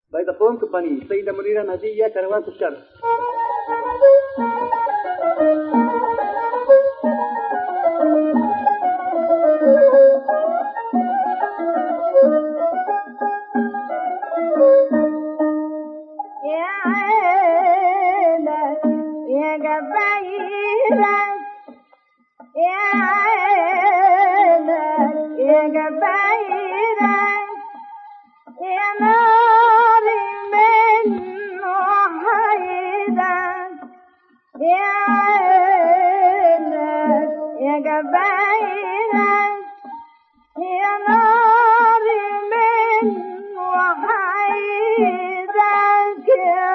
فودافون كومباني السيدة منيرة نهجية كروان الشرق يا عينك يا جبايرك يا عينك يا جبايرك يا نار من وحيدك يا عينك يا جبايرك يا نار من وحيدك يا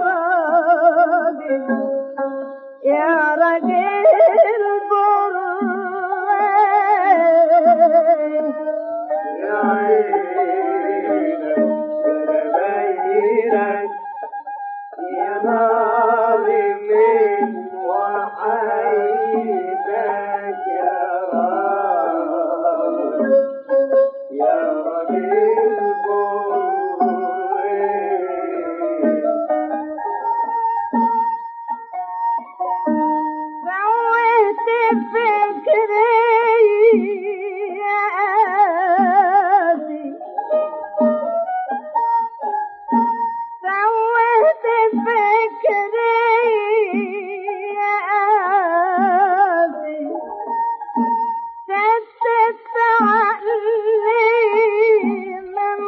راجل يا راجل بريء يا عينك يا جبايرك يا نار من وحيدك يا راجل يا راجل بوري سويت فكري يا قاسي سويت فكري يا قاسي ستت عقلي من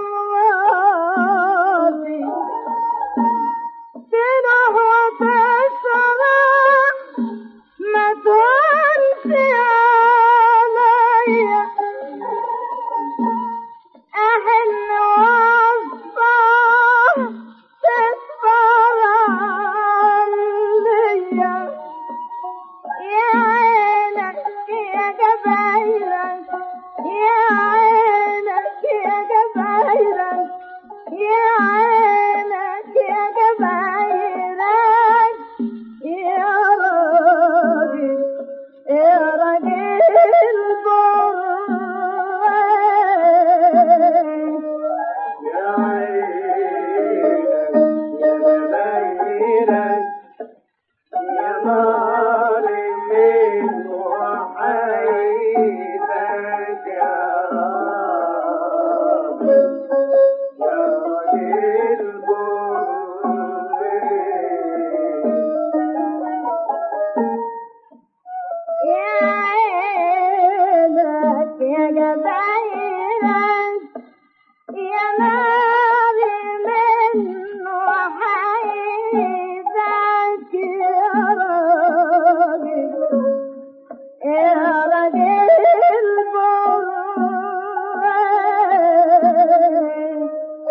راسي تروح وتسرح ما تهونش عليا أحن وصفة تكبر عليا يا عينك يا جبايرك يا عينك يا جبايرك يا عينك يا جبايرك يا راجل يا راجل بريء يا عينك يا جبايرك يا نار من وحيدك يا راجل يا راجل بوري يا عينك يا جبايرك يا نار من وحيدك يا راجل يا راجل بريء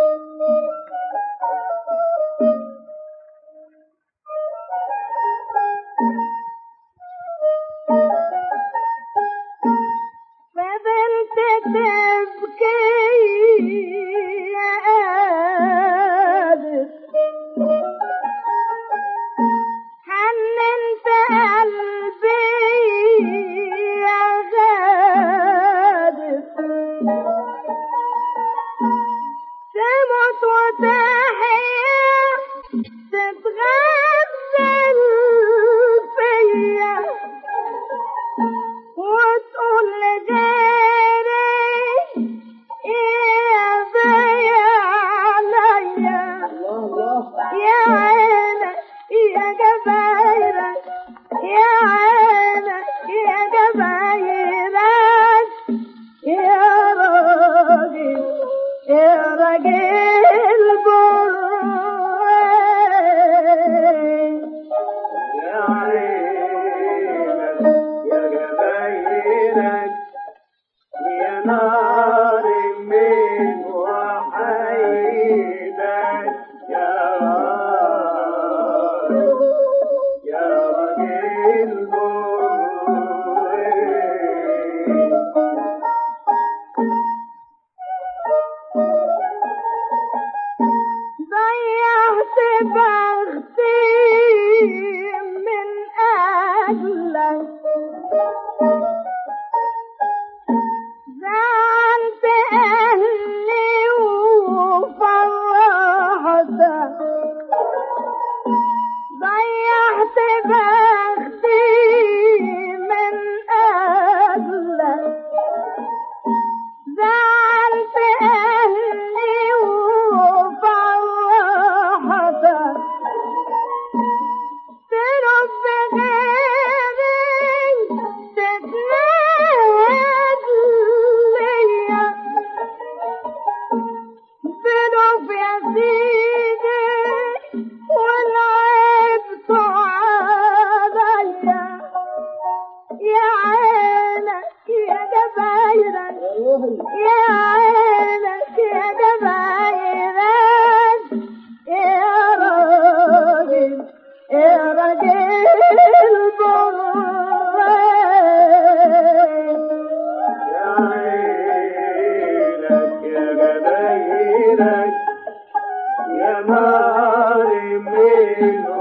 فضلت تبكي يا قادر حننت قلبي يا غادر تموت وتحيا تتغزل فيا وتقول لغيري يا ضيع عليا يا عينك يا جبايرك يا عينك يا جبايرك يا راجل يا راجل بريء يا عينك يا جبايرك يا نار من وحيدك يا راجل يا راجل بوري ضيعت بختي من أجلك زعلت أهلي وفرحوني ضيعت بختي من أجلك زعلت أهلي وفرحتك ترب غيري تتناد ليا ترب يا سيدي ولعبت عليا يا عينك يا جبايرك يا عينك يا جبايرك يا راجل يا راجل بريت يا عينك يا جبايرك يا نار منه